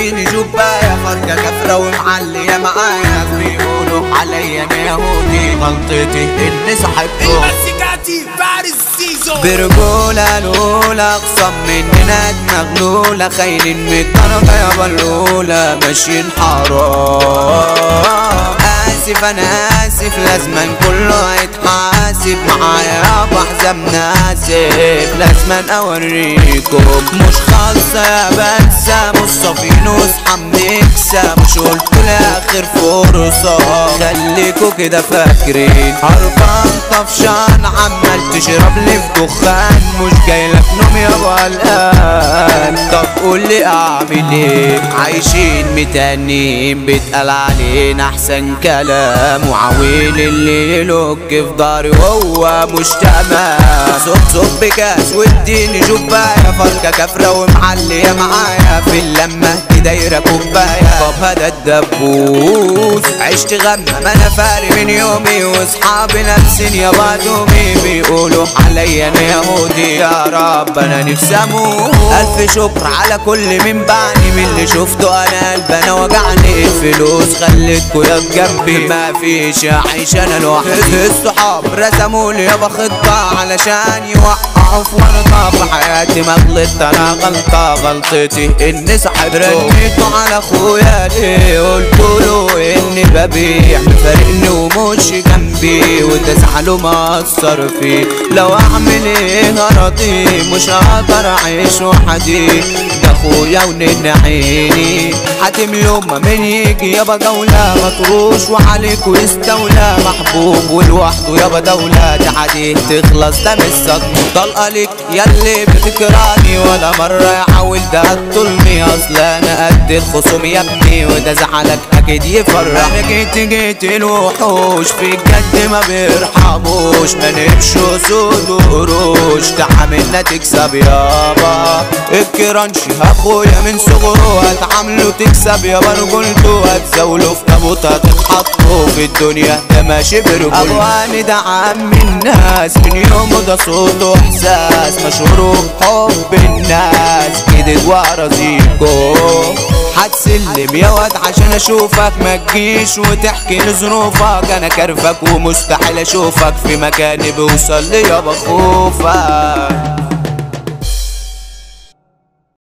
اديني جباية خارجة كفرة ومعلية معايا بيقولوا عليا انا يهودي غلطتي اني صاحبته المزيكاتي فارس سيزو برجولة الأولى أقسم مننا مغلولة خاينين من الدرجة يا بلولة ماشيين حرام آسف أنا آسف لازما كله يتحاسب معايا يابا حزام ناسف لازما أوريكم مش خالصة يا بنسى مش صافين وصحى بنكسى مش قلت لآخر فرصة خليكوا كده فاكرين هربان طفشان عمال تشرب لي في دخان مش جايلك نوم يابا الآن طب قول لي أعمل إيه عايشين متانين بيتقال علينا أحسن كلام وعويل اللي يلوك في ضهري وهو مش تمام صب صب بكاس واديني جباية فركة كفرة ومعلية معايا في اللمة دي دايرة كوباية طب هذا الدبوس عشت غمة ما انا فاري من يومي واصحابي لابسين يا بادومي بيقولوا عليا انا يهودي يا رب انا نفسي اموت الف شكر على كل من بعني من اللي شفته انا قلب انا وجعني الفلوس خليتكوا يا جنبي ما فيش اعيش انا لوحدي الصحاب رسموا لي يابا خطة علشان يوقعوا في ورطة في حياتي ما غلطت انا غلطة غلطتي اني صاحبته رنيته على اخويا ليه قلت له اني ببيع مفارقني ومش جنبي وده زعله مأثر فيه لو اعمل ايه هرضي مش هقدر اعيش وحدي ده اخويا ونن عيني حاتم يوم ما من يجي يابا جولة مطروش وعليك ويستولى محبوب ولوحده يابا دولة دي حديد تخلص ده مش صدمة طلقة ليك ياللي بتكرهني ولا مرة يحاول ده هتطلني اصل انا قد الخصوم يا ابني وده زعلك اكيد يفرح انا جيت جيت الوحوش في الجد ما بيرحموش ما نمشي سود وقروش تعاملنا تكسب يابا الكرانشي اخويا من صغره هتعامله تكسب يابا رجولته هتزاوله في تابوت هتتحطوا في الدنيا ده ماشي برجولته ابو هاني ده عم الناس من يومه ده صوته احساس مشهور بحب الناس كده ورزيكو هتسلم يا واد عشان اشوفك ما تجيش وتحكي لي ظروفك انا كرفك ومستحيل اشوفك في مكان بيوصل لي يابا خوفك